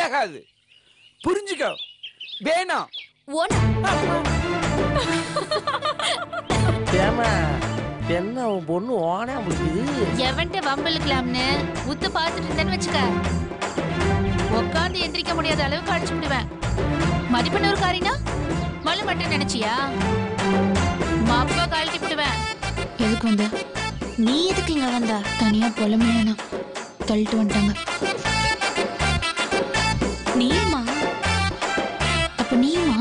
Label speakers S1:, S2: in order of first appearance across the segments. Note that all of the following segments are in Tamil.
S1: ஆகாது புரிஞ்சுக்கோ வேணாம்
S2: ஓனா
S3: ஏமா என்ன உன் பொண்ணு ஓனா முடிக்குது
S2: எவன்ட்ட வம்பிழுக்கலாம்னு உத்து பார்த்துட்டு இருந்தேன்னு வச்சுக்க உட்காந்து எந்திரிக்க முடியாத அளவுக்கு அடிச்சு விடுவேன் மதிப்பெண் ஒரு காரினா மழை மட்டும் நினைச்சியா மாப்பா கழட்டி விடுவேன் எதுக்கு வந்த நீ எதுக்கு இங்க வந்த தனியா புலமையானா தள்ளிட்டு வந்துட்டாங்க நீமா அப்ப நீமா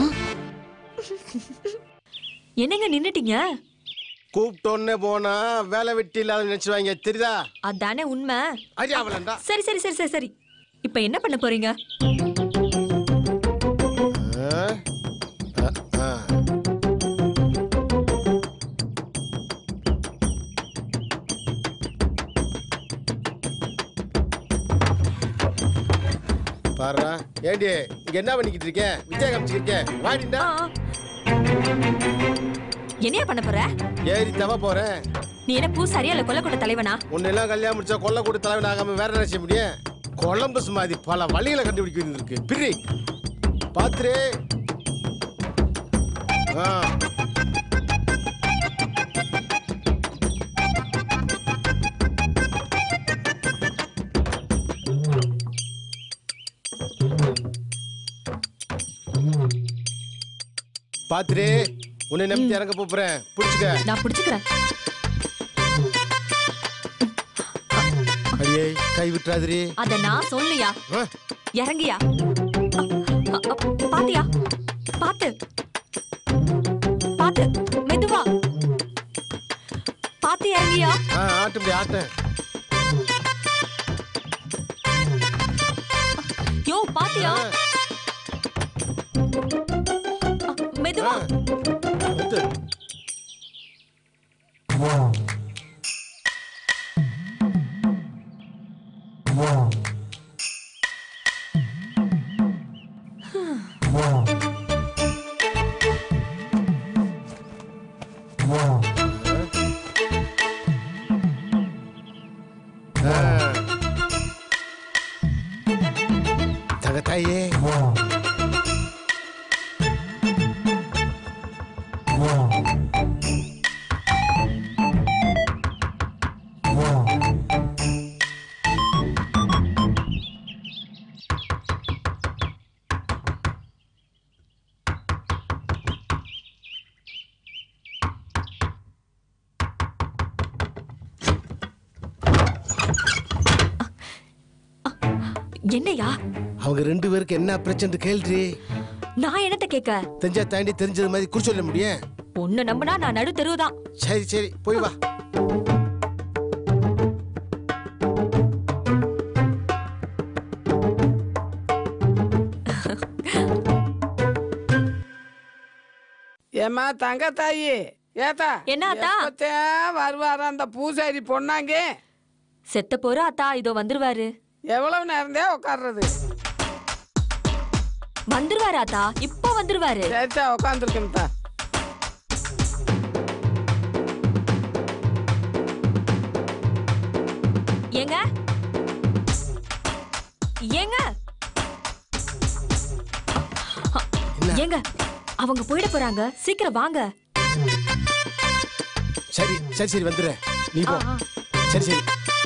S4: என்னங்க நின்னுட்டீங்க
S5: கூப்பிட்டோன்னே போனா வேலை வெட்டி இல்லாத நினைச்சுவாங்க தெரியுதா
S4: அதானே உண்மை
S5: அரியா அவளண்டா
S4: சரி சரி சரி சரி சரி இப்ப என்ன பண்ண போறீங்க
S5: பாருடா ஏண்டி இங்க என்ன பண்ணிக்கிட்டு இருக்கேன் விஜய் காமிச்சிருக்கேன் வாடிண்டா
S4: என்னையா பண்ண போற
S5: ஏறி தவ போறேன்
S4: நீ என்ன பூசாரியா இல்ல கொல்லக்கூட தலைவனா
S5: உன்னெல்லாம் கல்யாணம் முடிச்சா கொல்ல கூட தலைவன் ஆகாம வேற என்ன செய்ய முடியும் கொலம்பஸ் மாதிரி பல வழிகளை கண்டுபிடிக்க வேண்டியது இருக்கு பிரி பாத்துரு ஆ பாத்துரு உன்னை நம்பி இறங்க போறேன் புடிச்சுக்க
S4: நான் புடிச்சுக்கிறேன்
S5: அடியே கை விட்டுறாதிரி
S4: அத நான் சொல்லியா
S5: ஆ,
S4: இறங்கியா அ, அ, பாத்தியா பாத்து பாத்து மெதுவா பாத்து இறங்கியா
S5: ஆ ஆட்டு முடியும் ஆட்டேன்
S4: யோ பாத்தியா
S5: ஆ,
S4: அ, மெதுவா
S5: ஆ. விட்டு. ஆ. தங்கத்தாயே
S4: என்னையா
S5: அவங்க ரெண்டு பேருக்கு என்ன பிரச்சனை கேள்றி
S4: நான் என்னத்த கேட்க
S5: தெரிஞ்சா தாண்டி தெரிஞ்சது மாதிரி குறி சொல்ல முடியும்
S4: உன்னை நம்பினா நான் நடு தெருவுதான்
S5: சரி சரி போய் வா
S1: ஏமா தங்க தாயி ஏத்தா
S4: என்ன அத்தா?
S1: எப்பத்தான் வருவாரா அந்த பூசாரி பொண்ணாங்க
S4: செத்த போற அத்தா இதோ வந்துருவாரு
S1: எவ்வளவு நேரந்தே உட்கார்றது
S4: வந்துருவாரு அத்தா இப்ப வந்துருவாரு
S1: சரித்தா உட்காந்துருக்கேன்தா
S4: ஏங்க ஏங்க
S5: என்ன
S4: ஏங்க அவங்க போயிட போறாங்க சீக்கிரம் வாங்க
S5: சரி சரி சரி வந்துடுறேன் நீ
S4: ஆ,
S5: போ
S4: ஆ.
S5: சரி சரி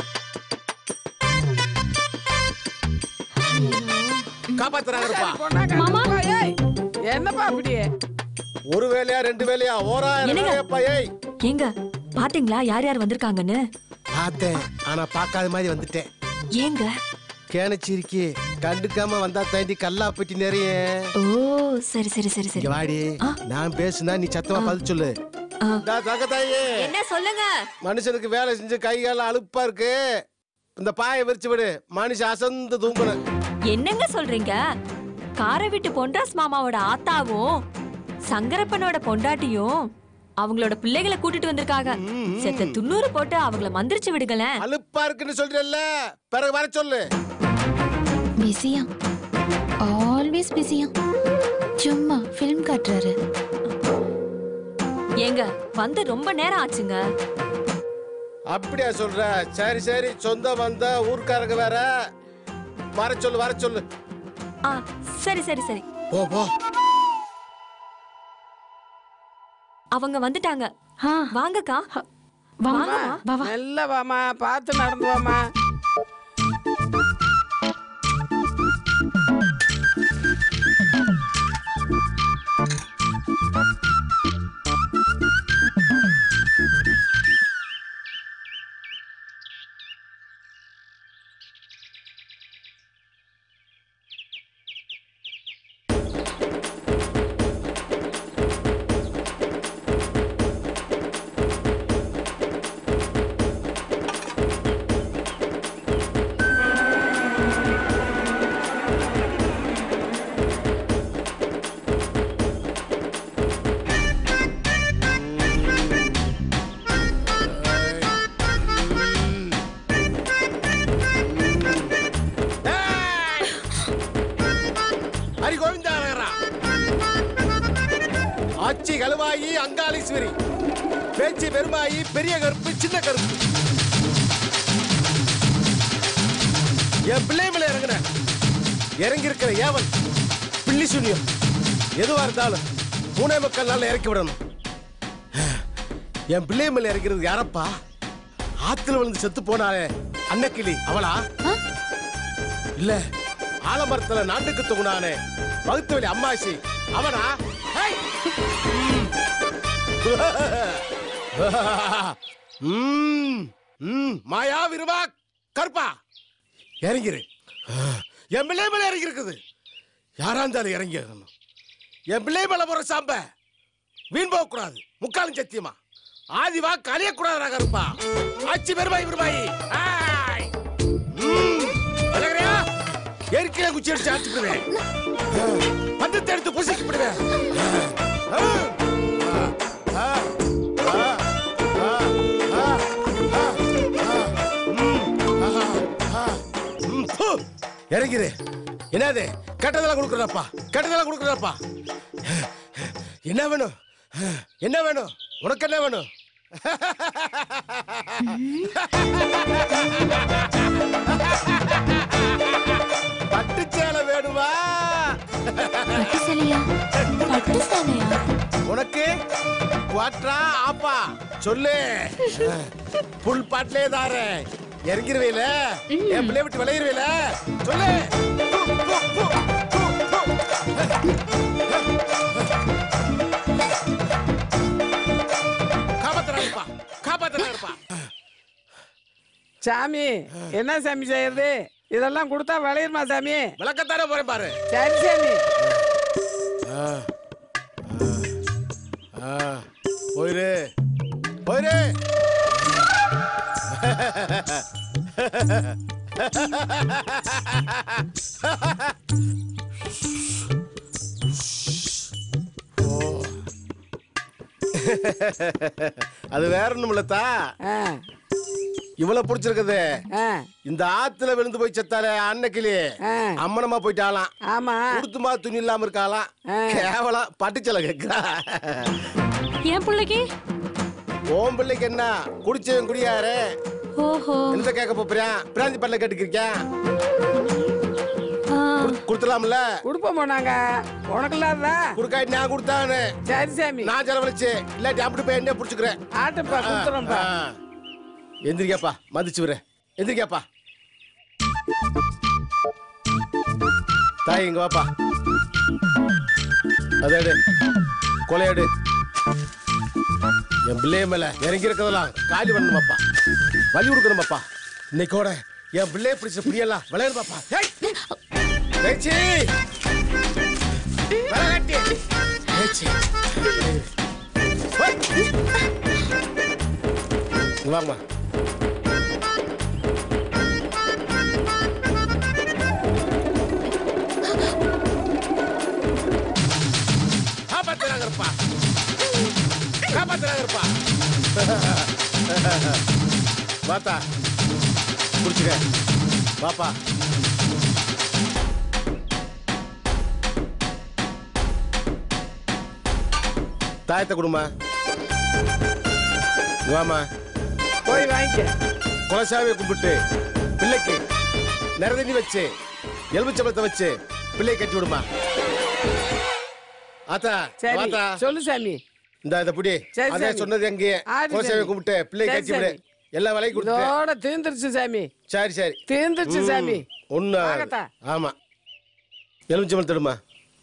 S5: காப்பாத்துறாங்கப்பா
S1: பொண்ணாங்க அப்பா, ஏய் என்னப்பா அப்படியே
S5: ஒரு வேலையா ரெண்டு வேலையா ஓராயிரம்
S4: என்னங்க?
S5: வேலையாப்பா ஏய்
S4: ஏங்க பாத்தீங்களா யார் யார் வந்திருக்காங்கன்னு
S5: பார்த்தேன் ஆனா பார்க்காத மாதிரி வந்துட்டேன்
S4: ஏங்க
S5: கேனச்சிருக்கி கண்டுக்காம வந்தா தாண்டி கல்லா பெட்டி நிறைய
S4: ஓ சரி சரி சரி சரி
S5: இங்க வாடி
S4: ஆ.
S5: நான் பேசுனா நீ சத்தமா பதில் சொல்லு
S4: ஆ.
S5: டா, தங்கத்தாயி
S4: என்ன சொல்லுங்க
S5: மனுஷனுக்கு வேலை செஞ்சு கை கால அலுப்பா இருக்கு இந்த பாயை விரிச்சு விடு மனுஷன் அசந்து தூங்கணும்
S4: என்னங்க சொல்றீங்க காரை விட்டு பொன்ராஸ் மாமாவோட ஆத்தாவும் சங்கரப்பனோட பொண்டாட்டியும் அவங்களோட பிள்ளைகளை கூட்டிட்டு வந்திருக்காங்க செத்த துண்ணூறு போட்டு அவங்கள மந்திரிச்சு விடுங்களேன்
S5: அலுப்பா இருக்குன்னு சொல்றல்ல பிறகு வர சொல்லு
S2: பிஸியா ஆல்வேஸ் பிஸியா சும்மா ஃபிலிம் காட்டுறாரு
S4: ஏங்க வந்து ரொம்ப நேரம் ஆச்சுங்க
S5: அப்படியா சொல்ற சரி சரி சொந்த வந்த ஊர்க்காரங்க வேற வர சொல்லு வர சொல்லு
S4: ஆ சரி சரி சரி
S5: போ போ
S4: அவங்க வந்துட்டாங்க வாங்கக்கா
S1: வாமா மெல்ல வாமா பார்த்து நடந்து வாமா
S5: ஏய்! ஹரி கோவிந்தா நகரா ஆச்சி கழுவாயி அங்காளீஸ்வரி பேச்சு பெருமாயி பெரிய கருப்பு சின்ன கருப்பு என் பிள்ளை மேல இறங்குன இறங்கி இருக்கிற ஏவல் பிள்ளி சுனியம் எதுவா இருந்தாலும் மூணே மக்கள் நாள்ல இறக்கி விடணும் என் பிள்ளை மேல இறக்கிறது யாரப்பா ஆத்துல விழுந்து செத்து போனாலே அன்னக்கிளி அவளா இல்ல ஆலமரத்துல நாட்டுக்கு தொகுனானே வகுத்து வெளி அம்மாசி அவனா ஹேய்! ம், ம், மாயா விருவா கருப்பா இறங்கிரு என் பிள்ளை மேல இறங்கி இருக்குது யாரா இருந்தாலும் இறங்கி இருக்கணும். என் பிள்ளை மேல போற சாம்ப வீண் போக கூடாது முக்காலும் சத்தியமா ஆதிவா கலையக்கூடாதுடா கருப்பா ஆச்சி பெருமாய் பெருமாயி ஆய்! ம், அழகரையா ஏற்கனவே குச்சி அடிச்சு அடிச்சுடுவேன் பந்தத்தை எடுத்து புசிக்கி விடுவேன் ஆ, ஆ, ஆ, ஆ, ஆ, ஆ, ஆ, ஆ, ம், ஆஹா, ஆ, ம், பு. இறங்கிரு என்னது கெட்டதெல்லாம் கொடுக்குறப்பா கெட்டதெல்லாம் கொடுக்குறப்பா என்ன வேணும் என்ன வேணும் உனக்கு என்ன வேணும் பட்டு சேலை வேணுமா
S2: பட்டு சேலையா பட்டு சேலையா
S5: உனக்கு குவாட்ரா ஆப்பா சொல்லு புல் பாட்டிலே தாரு இறங்கிருவேல என் பிள்ளை விட்டு விளையிருவேல சொல்லு பு, பு, பு, பு, பு. காப்பாத்துறாருப்பா காப்பாத்துறாருப்பா
S1: சாமி என்ன சாமி செய்யறது இதெல்லாம் கொடுத்தா விளையுமா சாமி
S5: விளக்கத்தானே போறேன் பாரு
S1: சரி சாமி
S5: ஆ, போயிரு போயிரு ஓ. அது வேற ஒண்ணும் இல்லத்தா
S1: ஆ,
S5: இவ்வளவு பிடிச்சிருக்குது
S1: ஆ,
S5: இந்த ஆத்துல விழுந்து போய் செத்தாலே அன்னைக்கிளி
S1: ஆ.
S5: அம்மனமா போயிட்டாலாம்
S1: ஆமா
S5: உடுத்துமா துணி இல்லாம இருக்காளாம்
S1: ஆ.
S5: கேவலம் பட்டுச்சலை கேக்குறா
S4: என் பிள்ளைக்கு
S5: ஓம் பிள்ளைக்கு என்ன குடிச்சவன் குடியாரு
S4: ஓஹோ
S5: என்ன கேட்க போறியா பிராந்தி பண்ணல கேட்டுக்கிறியா
S4: ஆ,
S5: கொடுத்துலாம்ல
S1: கொடுப்போம் போனாங்க உனக்கு இல்லாததா
S5: குடுக்காட்டி நான் கொடுத்தானு
S1: சரி சாமி
S5: நான் செலவழிச்சு இல்லாட்டி அப்படி போய் என்ன புடிச்சுக்கிறேன்
S1: ஆட்டுப்பா கொடுத்துறோம்ப்பா
S5: எந்திரிக்காப்பா மதிச்சு விடு எந்திரிக்காப்பா தாய் இங்க வாப்பா அதை எடு கொலையடு என் பிள்ளைய மேல இறங்கி இருக்கிறதெல்லாம் காலி பண்ணணுமாப்பா வலி கொடுக்கணுமாப்பா இன்னைக்கோட என் பிள்ளைய பிடிச்ச புரியலாம் விளையாடுமாப்பா ஏய்! பேச்சி விளையாட்டி பேச்சி வாமா காப்பாத்துறாங்கப்பா காப்பாத்துறாங்கப்பா வாத்தா குடிச்சுக்க வாப்பா தாயத்தை கொடுமா இங்க வாம்மா
S1: போய் வாங்கிக்க
S5: குலசாமியை கும்பிட்டு பிள்ளைக்கு நிறதண்ணி வச்சு எலுமிச்சம்பழத்தை வச்சு பிள்ளை கட்டி விடுமா ஆத்தா
S1: சரி
S5: வாத்தா
S1: சொல்லு சாமி
S5: இந்த இந்த புடி
S1: சரி,
S5: அதே
S1: சாமி.
S5: சொன்னது எங்கேயே
S1: ஆடி
S5: கோசாமி
S1: சாமி.
S5: கும்பிட்டு பிள்ளை
S1: சரி,
S5: கட்டி விடு
S1: சாமி.
S5: எல்லா வேலையும் கொடுத்துட்டேன்
S1: இதோட தீர்ந்துருச்சு சாமி
S5: சரி சரி
S1: தீர்ந்துருச்சு சாமி
S5: ஒண்ணு
S1: வாங்கத்தா.
S5: ஆமா எலுமிச்சம்பழம் தடுமா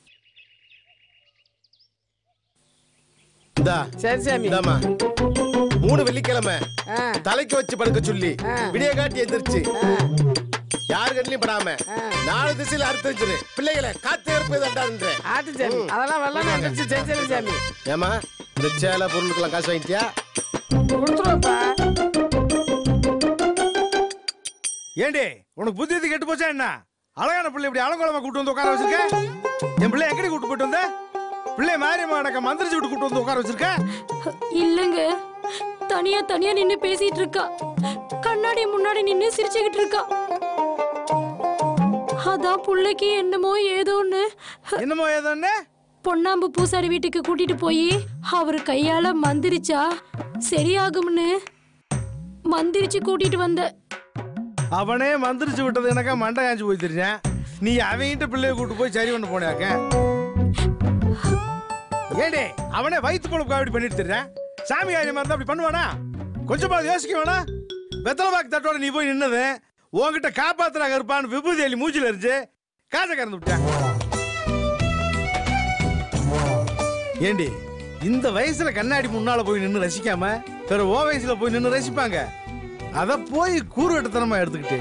S5: இந்தா
S1: சரி சாமி
S5: இந்தாம்மா மூணு வெள்ளிக்கிழமை
S1: ஆ
S5: தலைக்கு வச்சு படுக்க சொல்லி
S1: ஆ.
S5: விடிய காட்டி எந்திரிச்சு
S1: ஆ,
S5: யாரு கண்ணிலையும் படாம
S1: ஆ.
S5: நாலு திசையில அறுத்து வச்சிரு பிள்ளைகளை காத்து இருப்பது அண்டான்ற
S1: ஆட்டு சாமி அதெல்லாம் வெள்ளம் வந்துருச்சு சரி சரி சாமி
S5: ஏமா இந்த சேலை பொருளுக்கெல்லாம் காசு வாங்கிட்டியா
S1: கொடுத்துருவோப்பா
S6: ஏண்டி உனக்கு புத்தி எது கெட்டு போச்சா என்ன அழகான பிள்ளை இப்படி அலங்கோலமா கூட்டு வந்து உட்கார வச்சிருக்க என் பிள்ளை எங்கடி கூட்டு போயிட்டு வந்த பிள்ளை மாரியம்மா எனக்கு மந்திரிச்சு விட்டு கூட்டு வந்து உட்கார வச்சிருக்க
S7: இல்லங்க தனியா தனியா நின்னு பேசிட்டு இருக்கா கண்ணாடி முன்னாடி நின்னு சிரிச்சுக்கிட்டு இருக்கா அதான் புள்ளைக்கு என்னமோ ஏதோன்னு
S6: என்னமோ ஏதோன்னு
S7: பொன்னாம்பு பூசாரி வீட்டுக்கு கூட்டிட்டு போய் அவர் கையால மந்திரிச்சா சரியாகும்னு மந்திரிச்சு கூட்டிட்டு வந்த
S6: அவனே மந்திரிச்சு விட்டது எனக்கா மண்டை காஞ்சி போய் தெரிஞ்சேன் நீ அவங்கிட்ட பிள்ளைய கூட்டு போய் சரி பண்ண போனியாக்க ஏண்டே அவனே வயிற்று பொழப்பு அப்படி பண்ணிட்டு தெரியும் சாமி காரியமா இருந்தா அப்படி பண்ணுவானா கொஞ்சமா யோசிக்க வேணா வெத்தலை பாக்கு தட்டோட நீ போய் நின்னது உன்கிட்ட காப்பாத்துறாங்க இருப்பான்னு விபூதி அள்ளி மூச்சில இருந்துச்சு காசை கறந்து விட்டேன் ஏண்டி இந்த வயசுல கண்ணாடி முன்னால போய் நின்னு ரசிக்காம வேற ஓ வயசுல போய் நின்னு ரசிப்பாங்க அத போய் கூறுவட்டத்தனமா எடுத்துக்கிட்டு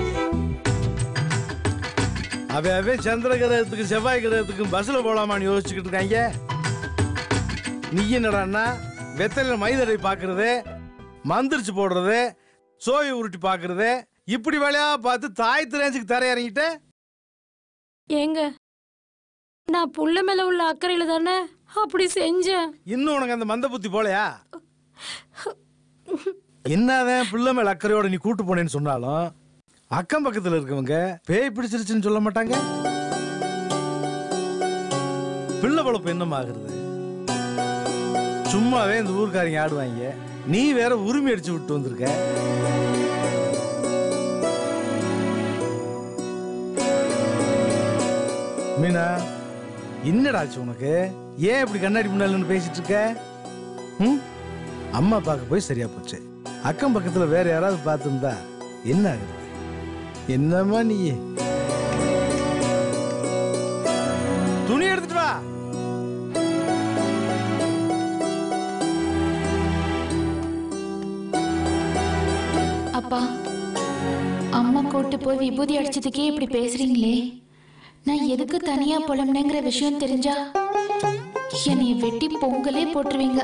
S6: அவ அவன் சந்திர கிரகத்துக்கு செவ்வாய் கிரகத்துக்கு பஸ்ல போலாமான்னு யோசிச்சுக்கிட்டு இருக்காங்க நீ என்னடான்னா வெத்தலையில மைதடை பாக்குறது மந்திரிச்சு போடுறது சோயை உருட்டி பாக்குறது இப்படி வேலையா பார்த்து தாய் திரேஞ்சுக்கு தர இறங்கிட்ட
S7: ஏங்க நான் புள்ள மேல உள்ள அக்கறையில தானே அப்படி செஞ்சேன்
S6: இன்னும் உனக்கு அந்த மந்த புத்தி போலையா என்னதான் பிள்ளை மேல அக்கறையோட நீ கூட்டு போனேன்னு சொன்னாலும் அக்கம் பக்கத்துல இருக்கவங்க பேய் பிடிச்சிருச்சுன்னு சொல்ல மாட்டாங்க பிள்ளை பொழப்பு என்னமா ஆகுறது சும்மாவே இந்த ஊர்க்காரங்க ஆடுவாங்க நீ வேற உரிமை அடிச்சு விட்டு வந்திருக்க மீனா என்னடாச்சு உனக்கு ஏன் இப்படி கண்ணாடி முன்னால நின்னு பேசிட்டு இருக்க ம்? அம்மா பார்க்க போய் சரியா போச்சு அக்கம் பக்கத்துல வேற யாராவது பார்த்துருந்தா என்ன ஆகுது என்னம்மா நீ துணி எடுத்துட்டு வா
S2: அப்பா அம்மா கூட்டு போய் விபூதி அடிச்சதுக்கே இப்படி பேசுறீங்களே நான் எதுக்கு தனியா புலம்புனேங்கிற விஷயம் தெரிஞ்சா என்னைய வெட்டி பொங்கலே போட்டுருவீங்க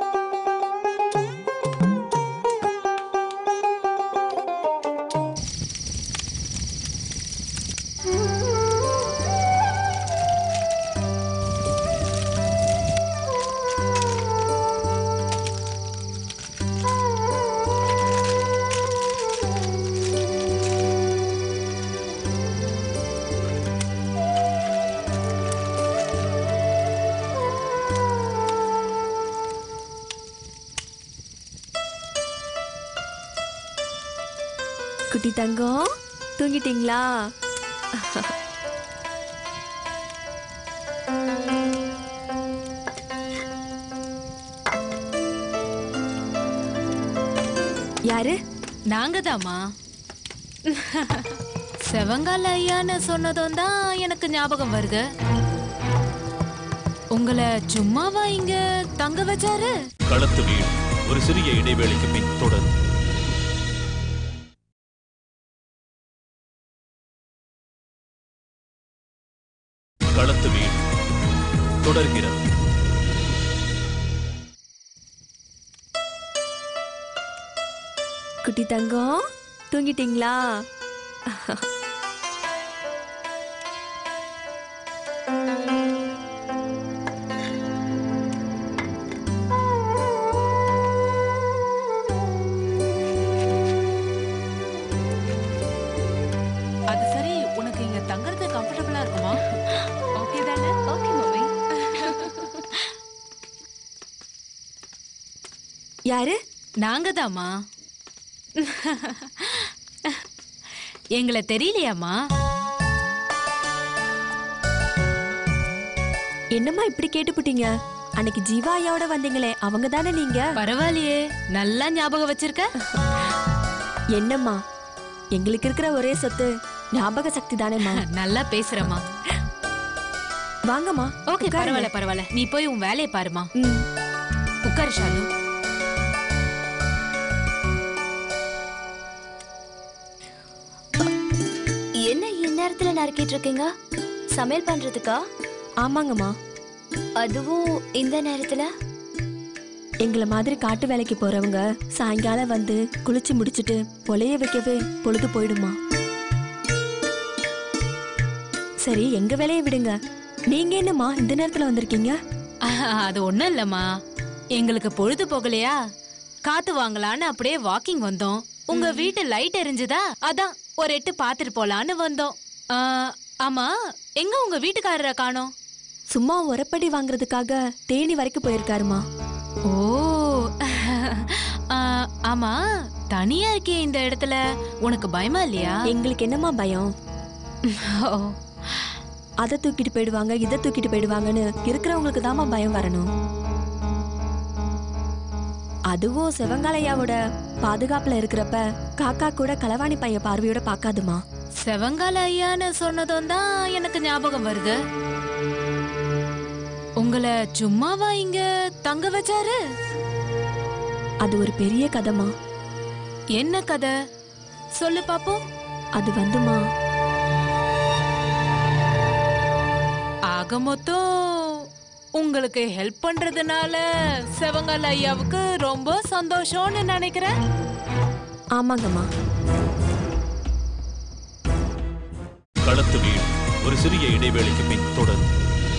S4: குட்டி தங்கம் தூங்கிட்டீங்களா யாரு
S2: நாங்க தாமா செவங்கால ஐயான்னு சொன்னதும் தான் எனக்கு ஞாபகம் வருது உங்களை சும்மாவா இங்க தங்க வச்சாரு
S8: களத்து வீடு ஒரு சிறிய இடைவேளைக்கு பின் தொடரும் களத்து வீடு தொடர்கிறது
S4: குட்டி தங்கம் தூங்கிட்டீங்களா
S2: அது சரி உனக்கு இங்க தங்குறது கம்ஃபர்டபுளா இருக்குமா ஓகே தானே ஓகே மம்மி
S4: யாரு
S2: நாங்க தாமா எங்களை தெரியலையாமா
S4: என்னம்மா இப்படி கேட்டுப்புட்டீங்க அன்னைக்கு ஜீவா ஐயாவோட வந்தீங்களே அவங்க தானே நீங்க
S2: பரவாயில்லையே நல்லா ஞாபகம் வச்சிருக்க
S4: என்னம்மா எங்களுக்கு இருக்கிற ஒரே சொத்து ஞாபக சக்தி தானேம்மா
S2: நல்லா பேசுறமா
S4: வாங்கம்மா
S2: ஓகே
S4: உட்காருங்க.
S2: பரவாயில்ல பரவாயில்ல நீ போய் உன் வேலையை பாருமா
S4: ம்
S2: உட்காரு ஷாலு
S9: என்ன இந்நேரத்துல நறுக்கிட்டு இருக்கீங்க சமையல் பண்றதுக்கா
S4: ஆமாங்கம்மா
S9: அதுவும் இந்த நேரத்துல
S4: எங்கள மாதிரி காட்டு வேலைக்கு போறவங்க சாயங்காலம் வந்து குளிச்சு முடிச்சிட்டு பொலைய வைக்கவே பொழுது போயிடுமா சரி எங்க வேலையை விடுங்க நீங்க என்னம்மா இந்த நேரத்துல வந்திருக்கீங்க
S2: அது ஒண்ணும் இல்லம்மா எங்களுக்கு பொழுது போகலையா காத்து வாங்கலான்னு அப்படியே வாக்கிங் வந்தோம் உங்க வீட்டு லைட் எரிஞ்சுதா அதான் ஒரு எட்டு பாத்துட்டு போலான்னு வந்தோம் ஆ, ஆமா எங்க உங்க வீட்டுக்காரரை காணோம்
S4: சும்மா உரப்படி வாங்குறதுக்காக தேனி வரைக்கும் போயிருக்காருமா
S2: ஓ ஆ, ஆமா தனியா இருக்கே இந்த இடத்துல உனக்கு பயமா இல்லையா
S4: எங்களுக்கு என்னம்மா பயம்
S2: ஓ,
S4: அதை தூக்கிட்டு போயிடுவாங்க இதை தூக்கிட்டு போயிடுவாங்கன்னு இருக்கிறவங்களுக்கு தாம்மா பயம் வரணும் அதுவும் சிவங்காலையாவோட பாதுகாப்புல இருக்கிறப்ப காக்கா கூட களவாணி பைய பார்வையோட பார்க்காதுமா
S2: செவங்கால ஐயான்னு சொன்னதும் தான் எனக்கு ஞாபகம் வருது உங்களை சும்மாவா இங்க தங்க வச்சாரு
S4: அது ஒரு பெரிய கதைமா
S2: என்ன கதை சொல்லு பாப்போம்
S4: அது வந்துமா
S2: ஆக மொத்தம் உங்களுக்கு ஹெல்ப் பண்றதுனால செவங்கால ஐயாவுக்கு ரொம்ப சந்தோஷம்னு நினைக்கிறேன்
S4: ஆமாங்கம்மா
S8: களத்து வீடு ஒரு சிறிய இடைவேளைக்கு பின் தொடரும்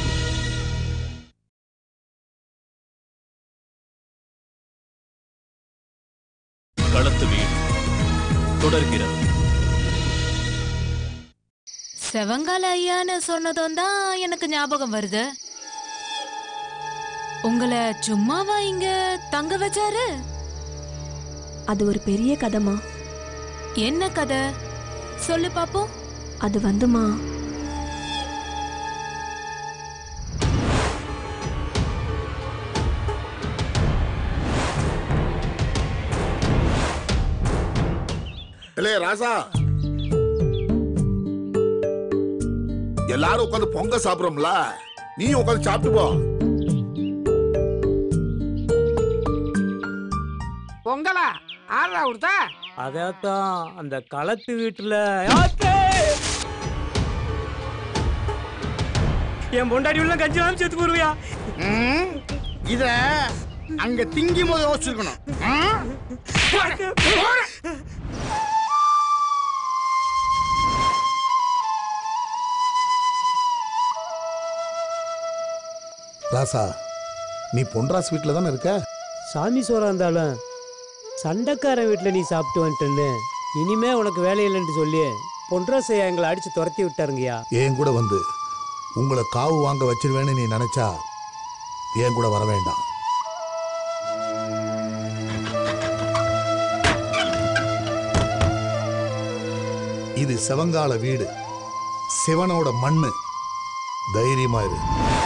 S8: களத்து வீடு தொடர்கிறது
S2: செவங்கால ஐயான்னு சொன்னதும் தான் எனக்கு ஞாபகம் வருது உங்களை சும்மாவா இங்க தங்க வச்சாரு
S4: அது ஒரு பெரிய கதைமா
S2: என்ன கதை சொல்லு பாப்போம்
S4: அது வந்துமா
S10: இல்லையே ராசா எல்லாரும் உட்காந்து பொங்க சாப்பிடுறோம்ல நீ உட்காந்து சாப்பிட்டு போ
S1: பொங்கலா ஆறா கொடுத்தா
S3: அதான் அந்த களத்து வீட்டுல என் பொண்டாடி உள்ள கஞ்சி வாங்கி சேர்த்து போருவியா
S6: ம், இத அங்க திங்கும் போது யோசிச்சிருக்கணும் ம்?
S10: ராசா நீ பொன்ராஸ் வீட்டில் தானே இருக்க
S11: சாமி சோறா இருந்தாலும் சண்டைக்காரன் வீட்டில் நீ சாப்பிட்டு வந்துட்டேன்னு இனிமே உனக்கு வேலை இல்லைன்னு சொல்லி பொன்ராசையா எங்களை அடிச்சு துரத்தி விட்டாருங்கய்யா
S10: என் கூட வந்து உங்களை காவு வாங்க வச்சிருவேன்னு நீ நினைச்சா என் கூட வர வேண்டாம் இது சிவங்கால வீடு சிவனோட மண்ணு தைரியமா இரு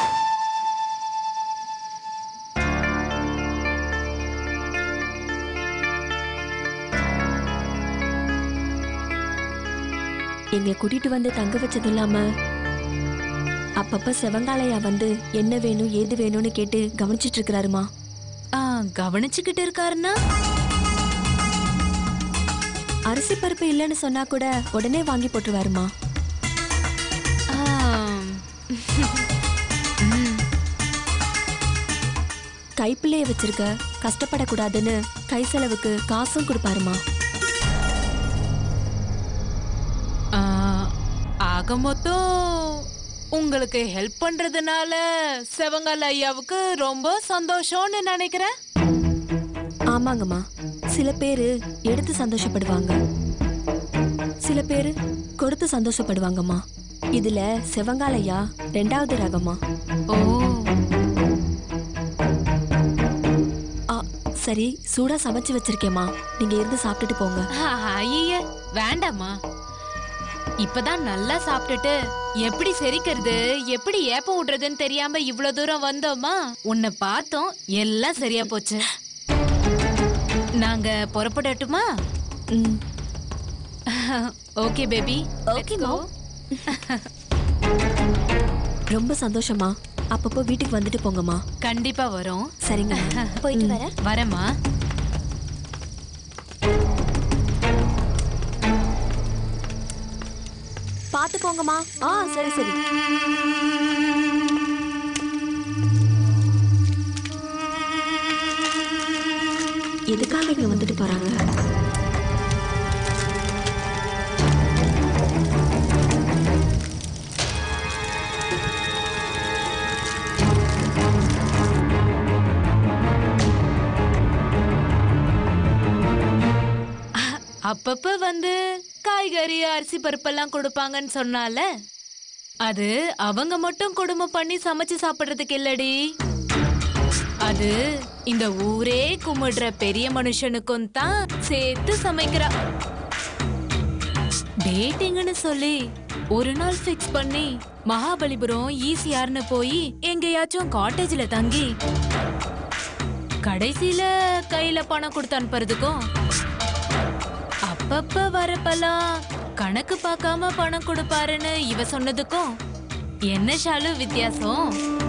S4: எங்களை கூட்டிட்டு வந்து தங்க வச்சது இல்லாம அப்பப்ப செவங்காலையா வந்து என்ன வேணும் ஏது வேணும்னு கேட்டு கவனிச்சிட்டு இருக்கிறாருமா
S2: ஆ, கவனிச்சுக்கிட்டு இருக்காருன்னா
S4: அரிசி பருப்பு இல்லைன்னு சொன்னா கூட உடனே வாங்கி போட்டுருவாருமா
S2: ஆம். ம்,
S4: கைப்பிள்ளைய வச்சிருக்க கஷ்டப்படக்கூடாதுன்னு கை செலவுக்கு காசும் கொடுப்பாருமா
S2: ஆ, ஆக மொத்தம் உங்களுக்கு ஹெல்ப் பண்றதுனால செவங்கால ஐயாவுக்கு ரொம்ப சந்தோஷம்னு நினைக்கிறேன்
S4: ஆமாங்கம்மா சில பேரு எடுத்து சந்தோஷப்படுவாங்க சில பேரு கொடுத்து சந்தோஷப்படுவாங்கம்மா இதுல செவங்காலையா ரெண்டாவது ரகமா
S2: ஓ
S4: ஆ, சரி சூடா சமைச்சு வச்சிருக்கேம்மா நீங்க இருந்து சாப்பிட்டுட்டு போங்க
S2: ஐய வேண்டாமா இப்பதான் நல்லா சாப்பிட்டுட்டு எப்படி செரிக்கிறது எப்படி ஏப்பம் விடுறதுன்னு தெரியாம இவ்ளோ தூரம் வந்தோமா உன்னை பார்த்தோம் எல்லாம் சரியா போச்சு நாங்க புறப்படட்டுமா ஓகே பேபி ஓகே மோ
S4: ரொம்ப சந்தோஷமா அப்பப்போ வீட்டுக்கு வந்துட்டு போங்கம்மா
S2: கண்டிப்பா வரோம்
S4: சரிங்க
S9: போயிட்டு வரேன்
S2: வரமா
S4: பார்த்து போங்கம்மா ஆ சரி சரி எதுக்காக இங்க வந்துட்டு போறாங்க
S2: அப்பப்ப வந்து காய்கறி அரிசி பருப்பெல்லாம் கொடுப்பாங்கன்னு சொன்னால அது அவங்க மட்டும் குடும்பம் பண்ணி சமைச்சு சாப்பிடுறதுக்கு இல்லடி அது இந்த ஊரே கும்பிடுற பெரிய மனுஷனுக்கும் தான் சேர்த்து சமைக்கிறா டேட்டிங்னு சொல்லி ஒரு நாள் ஃபிக்ஸ் பண்ணி மகாபலிபுரம் ஈசிஆர்னு போய் எங்கேயாச்சும் காட்டேஜ்ல தங்கி கடைசியில கையில பணம் கொடுத்து அனுப்புறதுக்கும் அப்பப்ப வரப்பெல்லாம் கணக்கு பார்க்காம பணம் கொடுப்பாருன்னு இவ சொன்னதுக்கும் என்ன ஷாலு வித்தியாசம்